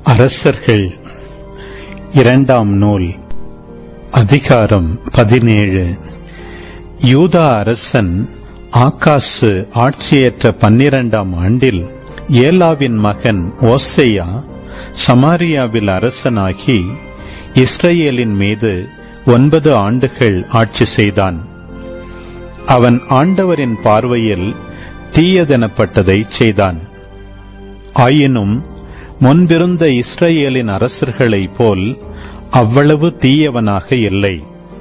அரசர்கள் இரண்டாம் நூல் அதிகாரம் பதினேழு யூதா அரசன் ஆகாசு ஆட்சியேற்ற பன்னிரண்டாம் ஆண்டில் ஏலாவின் மகன் ஓசையா சமாரியாவில் அரசனாகி இஸ்ரேலின் மீது ஒன்பது ஆண்டுகள் ஆட்சி செய்தான் அவன் ஆண்டவரின் பார்வையில் தீயதெனப்பட்டதை செய்தான் ஆயினும் முன்பிருந்த இஸ்ரேலின் அரசர்களைப் போல் அவ்வளவு தீயவனாக இல்லை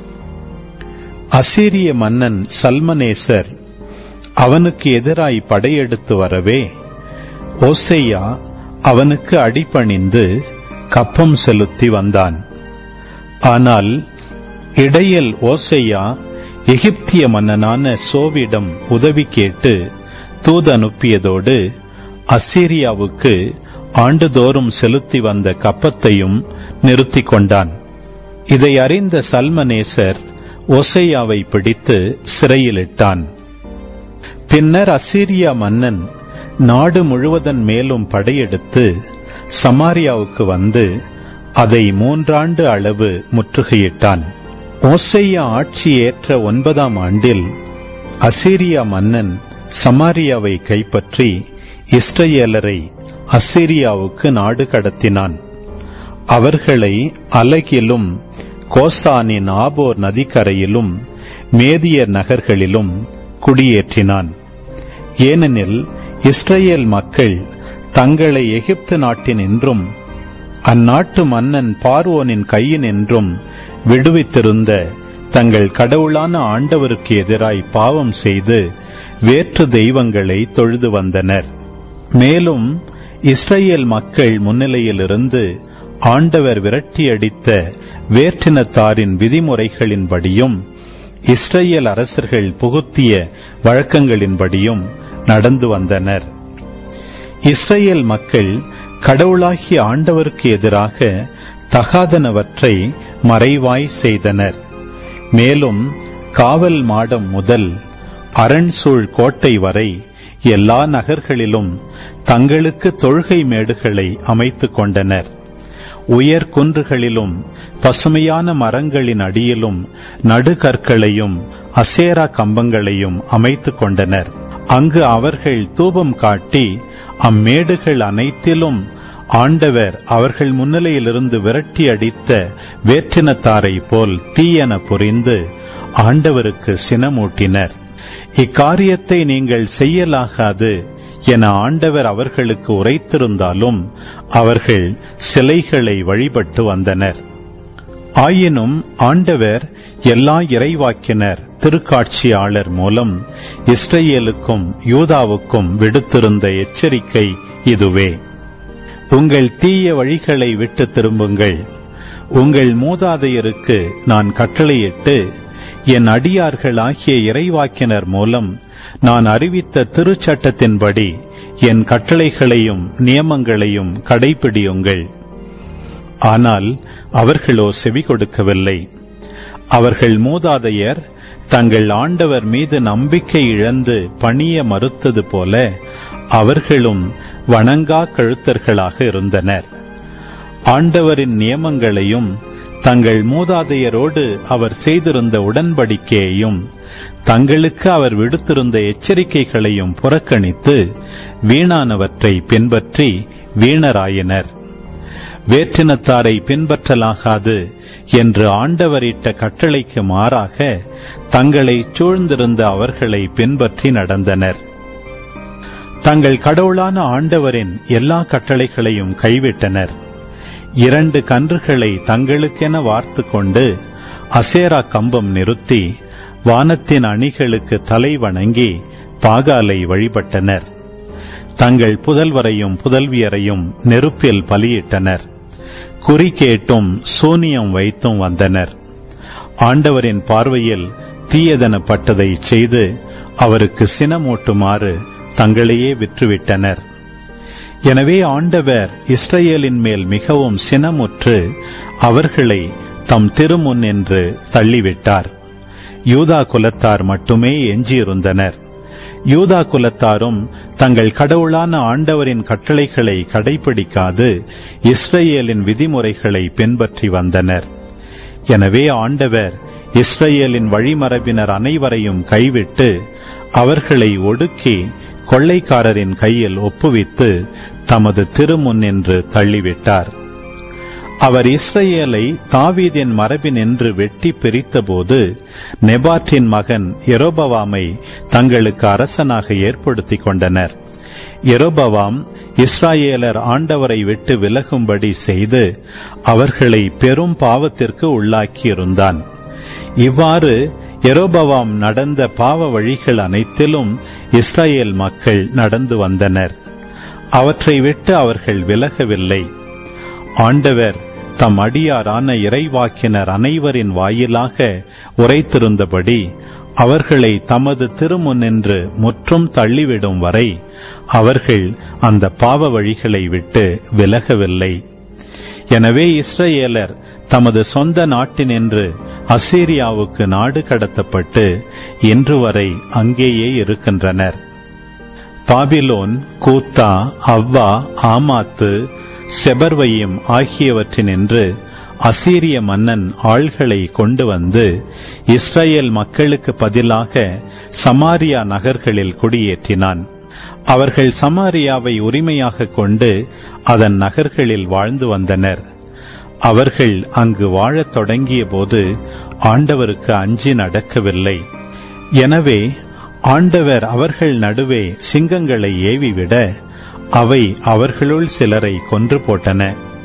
அசீரிய மன்னன் சல்மனேசர் அவனுக்கு எதிராய் படையெடுத்து வரவே ஓசையா அவனுக்கு அடிபணிந்து கப்பம் செலுத்தி வந்தான் ஆனால் இடையில் ஓசையா எகிப்திய மன்னனான சோவிடம் உதவி கேட்டு தூது அனுப்பியதோடு அசீரியாவுக்கு ஆண்டுதோறும் செலுத்தி வந்த கப்பத்தையும் நிறுத்திக் கொண்டான் இதை அறிந்த சல்மனேசர் ஒசையாவை பிடித்து சிறையிலிட்டான் பின்னர் அசீரியா மன்னன் நாடு முழுவதன் மேலும் படையெடுத்து சமாரியாவுக்கு வந்து அதை மூன்றாண்டு அளவு முற்றுகையிட்டான் ஓசையா ஆட்சி ஏற்ற ஒன்பதாம் ஆண்டில் அசீரியா மன்னன் சமாரியாவை கைப்பற்றி இஸ்ரேலரை அசீரியாவுக்கு நாடு கடத்தினான் அவர்களை அலகிலும் கோசானின் ஆபோர் நதிக்கரையிலும் மேதியர் நகர்களிலும் குடியேற்றினான் ஏனெனில் இஸ்ரேல் மக்கள் தங்களை எகிப்து நாட்டினின்றும் அந்நாட்டு மன்னன் பார்வோனின் கையினின்றும் விடுவித்திருந்த தங்கள் கடவுளான ஆண்டவருக்கு எதிராய் பாவம் செய்து வேற்று தெய்வங்களை தொழுது வந்தனர் மேலும் இஸ்ரேல் மக்கள் முன்னிலையிலிருந்து ஆண்டவர் விரட்டியடித்த வேற்றினத்தாரின் விதிமுறைகளின்படியும் இஸ்ரேல் அரசர்கள் புகுத்திய வழக்கங்களின்படியும் நடந்து வந்தனர் இஸ்ரேல் மக்கள் கடவுளாகிய ஆண்டவருக்கு எதிராக தகாதனவற்றை மறைவாய் செய்தனர் மேலும் காவல் மாடம் முதல் அரண்சூழ் கோட்டை வரை எல்லா நகர்களிலும் தங்களுக்கு தொழுகை மேடுகளை அமைத்துக் கொண்டனர் உயர் குன்றுகளிலும் பசுமையான மரங்களின் அடியிலும் நடுகற்களையும் அசேரா கம்பங்களையும் அமைத்துக் கொண்டனர் அங்கு அவர்கள் தூபம் காட்டி அம்மேடுகள் அனைத்திலும் ஆண்டவர் அவர்கள் முன்னிலையிலிருந்து விரட்டி அடித்த வேற்றினத்தாரை போல் தீயென புரிந்து ஆண்டவருக்கு சினமூட்டினர் இக்காரியத்தை நீங்கள் செய்யலாகாது என ஆண்டவர் அவர்களுக்கு உரைத்திருந்தாலும் அவர்கள் சிலைகளை வழிபட்டு வந்தனர் ஆயினும் ஆண்டவர் எல்லா இறைவாக்கினர் திருக்காட்சியாளர் மூலம் இஸ்ரேலுக்கும் யூதாவுக்கும் விடுத்திருந்த எச்சரிக்கை இதுவே உங்கள் தீய வழிகளை விட்டு திரும்புங்கள் உங்கள் மூதாதையருக்கு நான் கட்டளையிட்டு என் அடியார்களாகிய இறைவாக்கினர் மூலம் நான் அறிவித்த திருச்சட்டத்தின்படி என் கட்டளைகளையும் நியமங்களையும் கடைபிடியுங்கள் ஆனால் அவர்களோ செவி கொடுக்கவில்லை அவர்கள் மூதாதையர் தங்கள் ஆண்டவர் மீது நம்பிக்கை இழந்து பணிய மறுத்தது போல அவர்களும் வணங்கா கழுத்தர்களாக இருந்தனர் ஆண்டவரின் நியமங்களையும் தங்கள் மூதாதையரோடு அவர் செய்திருந்த உடன்படிக்கையையும் தங்களுக்கு அவர் விடுத்திருந்த எச்சரிக்கைகளையும் புறக்கணித்து வீணானவற்றை பின்பற்றி வீணராயினர் வேற்றினத்தாரை பின்பற்றலாகாது என்று ஆண்டவரிட்ட கட்டளைக்கு மாறாக தங்களை சூழ்ந்திருந்த அவர்களை பின்பற்றி நடந்தனர் தங்கள் கடவுளான ஆண்டவரின் எல்லா கட்டளைகளையும் கைவிட்டனர் இரண்டு கன்றுகளை தங்களுக்கென வார்த்து கொண்டு அசேரா கம்பம் நிறுத்தி வானத்தின் அணிகளுக்கு தலை வணங்கி பாகாலை வழிபட்டனர் தங்கள் புதல்வரையும் புதல்வியரையும் நெருப்பில் பலியிட்டனர் குறி கேட்டும் சூனியம் வைத்தும் வந்தனர் ஆண்டவரின் பார்வையில் தீயதனப்பட்டதை செய்து அவருக்கு சினமூட்டுமாறு தங்களையே விற்றுவிட்டனர் எனவே ஆண்டவர் இஸ்ரேலின் மேல் மிகவும் சினமுற்று அவர்களை தம் திருமுன் என்று தள்ளிவிட்டார் யூதா குலத்தார் மட்டுமே எஞ்சியிருந்தனர் யூதா குலத்தாரும் தங்கள் கடவுளான ஆண்டவரின் கட்டளைகளை கடைபிடிக்காது இஸ்ரேலின் விதிமுறைகளை பின்பற்றி வந்தனர் எனவே ஆண்டவர் இஸ்ரேலின் வழிமரபினர் அனைவரையும் கைவிட்டு அவர்களை ஒடுக்கி கொள்ளைக்காரரின் கையில் ஒப்புவித்து தமது திருமுன்னின்று தள்ளிவிட்டார் அவர் இஸ்ரேலை தாவீதின் மரபினின்று வெட்டி பிரித்தபோது நெபாற்றின் மகன் எரோபவாமை தங்களுக்கு அரசனாக ஏற்படுத்திக் கொண்டனர் எரோபவாம் இஸ்ராயேலர் ஆண்டவரை விட்டு விலகும்படி செய்து அவர்களை பெரும் பாவத்திற்கு உள்ளாக்கியிருந்தான் இவ்வாறு எரோபவாம் நடந்த பாவ வழிகள் அனைத்திலும் இஸ்ரேல் மக்கள் நடந்து வந்தனர் அவற்றை விட்டு அவர்கள் விலகவில்லை ஆண்டவர் தம் அடியாரான இறைவாக்கினர் அனைவரின் வாயிலாக உரைத்திருந்தபடி அவர்களை தமது திருமுன்னின்று முற்றும் தள்ளிவிடும் வரை அவர்கள் அந்த பாவ வழிகளை விட்டு விலகவில்லை எனவே இஸ்ரேலர் தமது சொந்த நாட்டினின்று அசீரியாவுக்கு நாடு கடத்தப்பட்டு இன்று வரை அங்கேயே இருக்கின்றனர் பாபிலோன் கூத்தா அவ்வா ஆமாத்து செபர்வையும் ஆகியவற்றினின்று அசீரிய மன்னன் ஆள்களை கொண்டு வந்து இஸ்ரேல் மக்களுக்கு பதிலாக சமாரியா நகர்களில் குடியேற்றினான் அவர்கள் சமாரியாவை உரிமையாக கொண்டு அதன் நகர்களில் வாழ்ந்து வந்தனர் அவர்கள் அங்கு வாழத் தொடங்கிய போது ஆண்டவருக்கு அஞ்சி நடக்கவில்லை எனவே ஆண்டவர் அவர்கள் நடுவே சிங்கங்களை ஏவிவிட அவை அவர்களுள் சிலரை கொன்று போட்டன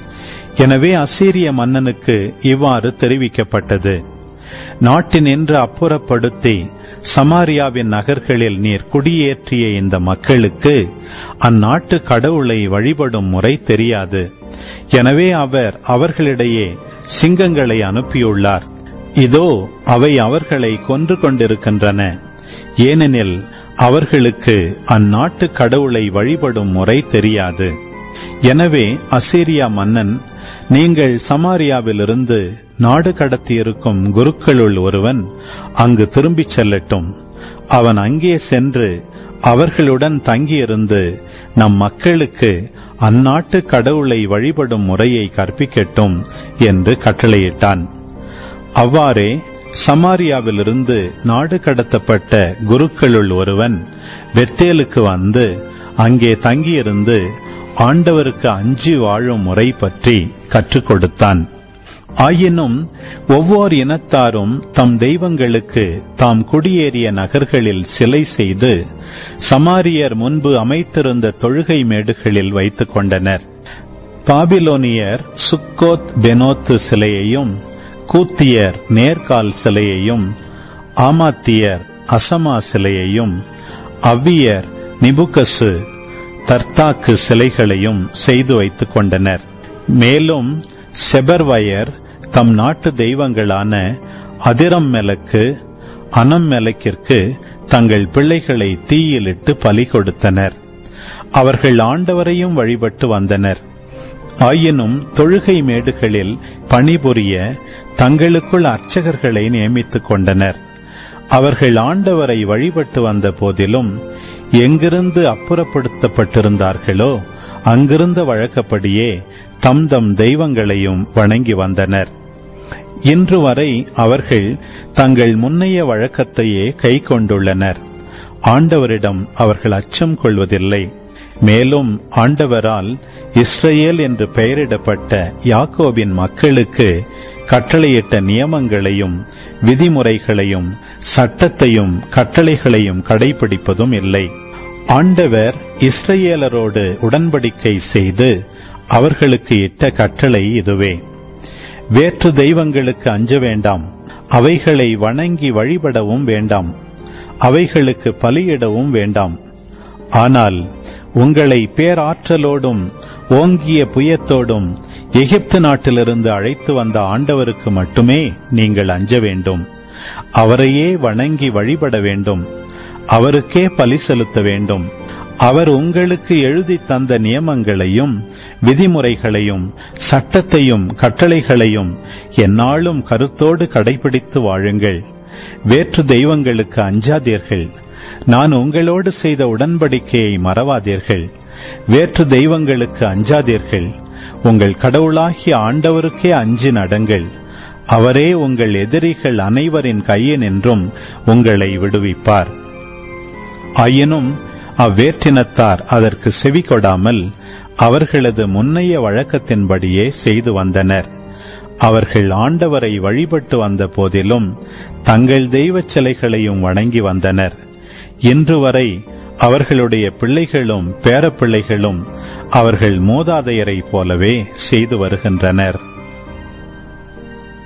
எனவே அசீரிய மன்னனுக்கு இவ்வாறு தெரிவிக்கப்பட்டது நாட்டினின்று அப்புறப்படுத்தி சமாரியாவின் நகர்களில் நீர் குடியேற்றிய இந்த மக்களுக்கு அந்நாட்டு கடவுளை வழிபடும் முறை தெரியாது எனவே அவர் அவர்களிடையே சிங்கங்களை அனுப்பியுள்ளார் இதோ அவை அவர்களை கொன்று கொண்டிருக்கின்றன ஏனெனில் அவர்களுக்கு அந்நாட்டு கடவுளை வழிபடும் முறை தெரியாது எனவே அசீரியா மன்னன் நீங்கள் சமாரியாவிலிருந்து நாடு கடத்தியிருக்கும் குருக்களுள் ஒருவன் அங்கு திரும்பிச் செல்லட்டும் அவன் அங்கே சென்று அவர்களுடன் தங்கியிருந்து நம் மக்களுக்கு அந்நாட்டு கடவுளை வழிபடும் முறையை கற்பிக்கட்டும் என்று கட்டளையிட்டான் அவ்வாறே சமாரியாவிலிருந்து நாடு கடத்தப்பட்ட குருக்களுள் ஒருவன் பெத்தேலுக்கு வந்து அங்கே தங்கியிருந்து ஆண்டவருக்கு அஞ்சி வாழும் முறை பற்றி கற்றுக் கொடுத்தான் ஆயினும் ஒவ்வொரு இனத்தாரும் தம் தெய்வங்களுக்கு தாம் குடியேறிய நகர்களில் சிலை செய்து சமாரியர் முன்பு அமைத்திருந்த தொழுகை மேடுகளில் வைத்துக் கொண்டனர் பாபிலோனியர் சுக்கோத் பெனோத்து சிலையையும் கூத்தியர் நேர்கால் சிலையையும் ஆமாத்தியர் அசமா சிலையையும் அவ்வியர் நிபுகசு தர்த்தாக்கு சிலைகளையும் செய்து வைத்துக் கொண்டனர் மேலும் செபர்வயர் தம் நாட்டு தெய்வங்களான அதிரம் மெலக்கு அனம் மெலக்கிற்கு தங்கள் பிள்ளைகளை தீயிலிட்டு பலி கொடுத்தனர் அவர்கள் ஆண்டவரையும் வழிபட்டு வந்தனர் ஆயினும் தொழுகை மேடுகளில் பணிபுரிய தங்களுக்குள் அர்ச்சகர்களை நியமித்துக் கொண்டனர் அவர்கள் ஆண்டவரை வழிபட்டு வந்த போதிலும் எங்கிருந்து அப்புறப்படுத்தப்பட்டிருந்தார்களோ அங்கிருந்த வழக்கப்படியே தம் தம் தெய்வங்களையும் வணங்கி வந்தனர் இன்று வரை அவர்கள் தங்கள் முன்னைய வழக்கத்தையே கை கொண்டுள்ளனர் ஆண்டவரிடம் அவர்கள் அச்சம் கொள்வதில்லை மேலும் ஆண்டவரால் இஸ்ரேல் என்று பெயரிடப்பட்ட யாக்கோபின் மக்களுக்கு கட்டளையிட்ட நியமங்களையும் விதிமுறைகளையும் சட்டத்தையும் கட்டளைகளையும் கடைபிடிப்பதும் இல்லை ஆண்டவர் இஸ்ரேலரோடு உடன்படிக்கை செய்து அவர்களுக்கு இட்ட கட்டளை இதுவே வேற்று தெய்வங்களுக்கு அஞ்ச வேண்டாம் அவைகளை வணங்கி வழிபடவும் வேண்டாம் அவைகளுக்கு பலியிடவும் வேண்டாம் ஆனால் உங்களை பேராற்றலோடும் ஓங்கிய புயத்தோடும் எகிப்து நாட்டிலிருந்து அழைத்து வந்த ஆண்டவருக்கு மட்டுமே நீங்கள் அஞ்ச வேண்டும் அவரையே வணங்கி வழிபட வேண்டும் அவருக்கே பலி செலுத்த வேண்டும் அவர் உங்களுக்கு எழுதி தந்த நியமங்களையும் விதிமுறைகளையும் சட்டத்தையும் கட்டளைகளையும் எந்நாளும் கருத்தோடு கடைபிடித்து வாழுங்கள் வேற்று தெய்வங்களுக்கு அஞ்சாதீர்கள் நான் உங்களோடு செய்த உடன்படிக்கையை மறவாதீர்கள் வேற்று தெய்வங்களுக்கு அஞ்சாதீர்கள் உங்கள் கடவுளாகிய ஆண்டவருக்கே அஞ்சி நடங்கள் அவரே உங்கள் எதிரிகள் அனைவரின் கையினின்றும் உங்களை விடுவிப்பார் ஆயினும் அவ்வேற்றினத்தார் அதற்கு செவி கொடாமல் அவர்களது முன்னைய வழக்கத்தின்படியே செய்து வந்தனர் அவர்கள் ஆண்டவரை வழிபட்டு வந்த போதிலும் தங்கள் தெய்வச் சிலைகளையும் வணங்கி வந்தனர் இன்று வரை அவர்களுடைய பிள்ளைகளும் பேரப்பிள்ளைகளும் அவர்கள் மூதாதையரைப் போலவே செய்து வருகின்றனர்